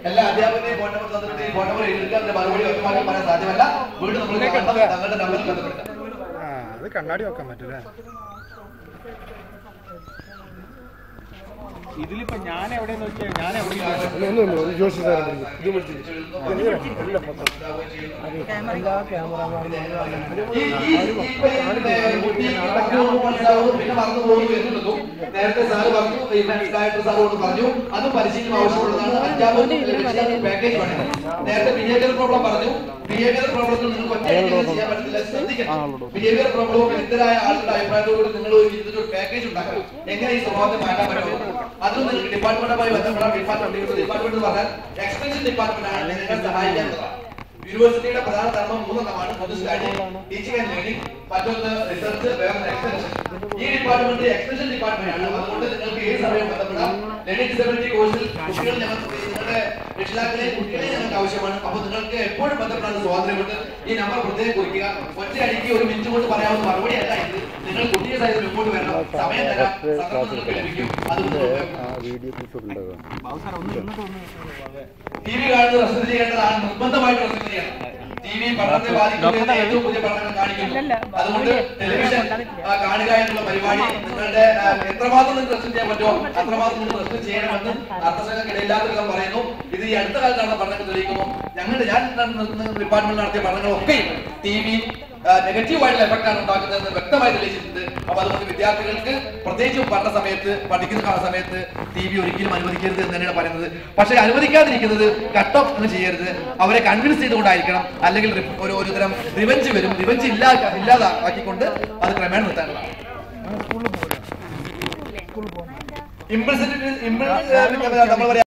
എല്ലാ അധ്യാപകരെയും phone number തന്നിട്ട് ഈ ഫോൺ നമ്പർ എഴുതിയിട്ട് അതിന്റെ മറുപടി വ്യക്തമാക്കി പറയാൻ സാധ്യമല്ല വീണ്ടും നമ്മൾ കാണണം തങ്ങളുടെ നമ്പറിൽ ബന്ധപ്പെടുക ആ അത് കണ്ണാടി വെക്കാൻ പറ്റൂലേ ഇതിലിപ്പോ ഞാൻ എവിടെയെന്ന് വെച്ചാൽ ഞാൻ എവിടെയാണ് ഒന്നും ഒന്നും ഒരു ജോഷി സാറെ വിളിക്കും ഇത് വിളിച്ചിട്ട് ഈ ഈ ഈ പിന്നെ കുട്ടി പെട്ടെന്ന് മനസ്സിലാവുന്നു പിന്നെ മറന്നു പോകുന്നു എന്നുള്ളതും നേരത്തെ സാറ് പറഞ്ഞു ഈ ഡയറക്ടർ സാറോട് പറഞ്ഞു അത് പരിശീലനം ആവശ്യമുള്ളതാണ് അഞ്ചാമത് പാക്കേജ് വേണം നേരത്തെ ബിഹേവിയർ പ്രോബ്ലം പറഞ്ഞു ബിഹേവിയർ പ്രോബ്ലത്തിൽ നിങ്ങൾക്ക് ഒറ്റ ചെയ്യാൻ പറ്റില്ല ശ്രദ്ധിക്കണം ബിഹേവിയർ പ്രോബ്ലവും വിദഗ്ധരായ ആളുകളുടെ അഭിപ്രായത്തോട് നിങ്ങൾ ഒരു ഇതിന്റെ ഒരു പാക്കേജ് ഉണ്ടാക്കണം എങ്ങനെ ഈ സ്വഭാവത്തെ മാറ്റാൻ പറ്റുമോ അതും നിങ്ങൾക്ക് ഡിപ്പാർട്ട്മെന്റുമായി ബന്ധപ്പെടാൻ ഡിപ്പാർട്ട്മെന്റ് ഡിപ്പാർട്ട്മെന്റ് എന്ന് പറഞ്ഞാൽ എക്സ്റ്റൻഷൻ ഡിപ്പാർട്ട്മെന്റ് ആണ് നിങ്ങളെ സഹായിക്കാനുള്ളതാണ് യൂണിവേഴ്സിറ്റിയുടെ പ്രധാന ധർമ്മം മൂന്നെണ്ണമാണ് ഒന്ന് സ്റ്റഡി ടീച്ചിങ് ആൻഡ് ലേണിംഗ് മറ്റൊന്ന് റിസർച്ച് വേറൊന്ന് എക്സ്റ്റൻഷൻ ഈ ഡിപ്പാർട്ട്മെന്റ് എക്സ്റ്റൻഷൻ ഡിപ്പാർട്ട്മെന്റ് ആണ് അതുകൊണ്ട് നിങ്ങൾക്ക് ഏത് സമയം ബന്ധപ്പെടാം ലേണിംഗ് ഡിസബിലിറ്റി കോഴ്സിൽ കുട്ടികൾ ഞങ്ങൾ നിങ്ങളുടെ രക്ഷിതാക്കളെ കുട്ടികളെ ഞങ്ങൾക്ക് ആവശ്യമാണ് അപ്പോൾ നിങ്ങൾക്ക് എപ്പോഴും ബന്ധപ്പെടാൻ സ്വാതന്ത്ര്യമുണ്ട് ഈ നമ്പർ പ്രത്യേകം കുറിക്കുക ഒറ്റ അടിക്ക് ഒരു മിനിറ്റ് കൊണ്ട് പറയാവുന്ന മറുപടി അല്ല ഇത് നിങ്ങൾ കുട്ടിയെ സഹിതം മുമ്പോട്ട് വരണം സമയം തരാം സന്ദർഭം നിങ്ങൾക്ക് ലഭിക്കും അതുകൊണ്ട് വീഡിയോ ക്ലിപ്പ് ഉണ്ടാകാം ടി വി കാണുന്നത് റെസ്ട്രിക്ട് ചെയ്യേണ്ടതാണ് നിർബന്ധമായിട്ട് റെസ്ട്രിക്ട് ചെയ്യണം ടി വി പഠനത്തെ ബാധിക്കുന്ന ഏറ്റവും പുതിയ പഠനങ്ങൾ കാണിക്കുന്നു അതുകൊണ്ട് ടെലിവിഷൻ ആ, കാണുക എന്നുള്ള പരിപാടി നിങ്ങളുടെ ആ, എത്രമാത്രം നിങ്ങൾക്ക് റെസ്ട്രിക്ട് ചെയ്യാൻ പറ്റുമോ അത്രമാത്രം നിങ്ങൾ റെസ്ട്രിക്ട് ചെയ്യണമെന്ന് അർത്ഥസംഘർക്കിടയില്ലാത്ത വിധം പറയുന്നു ഇത് ഈ അടുത്ത കാലത്താണ് പഠനങ്ങൾ തെളിയിക്കുന്നു ഞങ്ങളുടെ ഞാൻ ഡിപ്പാർട്ട്മെന്റ് നടത്തിയ പഠനങ്ങളൊക്കെയും ടി വി നെഗറ്റീവ് ആയിട്ടുള്ള എഫക്ട് ആണ് ഉണ്ടാക്കുന്നതെന്ന് വ്യക്തമായി തെളിയിച്ചിട്ടുണ്ട് അപ്പൊ അതുകൊണ്ട് വിദ്യാർത്ഥികൾക്ക് പ്രത്യേകിച്ചും പഠന സമയത്ത് പഠിക്കുന്ന കാല സമയത്ത് ടി വി ഒരിക്കലും അനുവദിക്കരുത് എന്ന് തന്നെയാണ് പറയുന്നത് പക്ഷേ അനുവദിക്കാതിരിക്കുന്നത് കട്ട് ഓഫ് എന്ന് ചെയ്യരുത് അവരെ കൺവിൻസ് ചെയ്തുകൊണ്ടായിരിക്കണം അല്ലെങ്കിൽ റി- ഒരു ഒരു തരം റിവഞ്ച് വരും റിവഞ്ച് ഇല്ലാ ഇല്ലാതാക്കിക്കൊണ്ട് അത് ക്രമേണ നിർത്താനുള്ളതാണ് ഇംപ്ലിസിറ്റ് നമ്മൾ പറയാം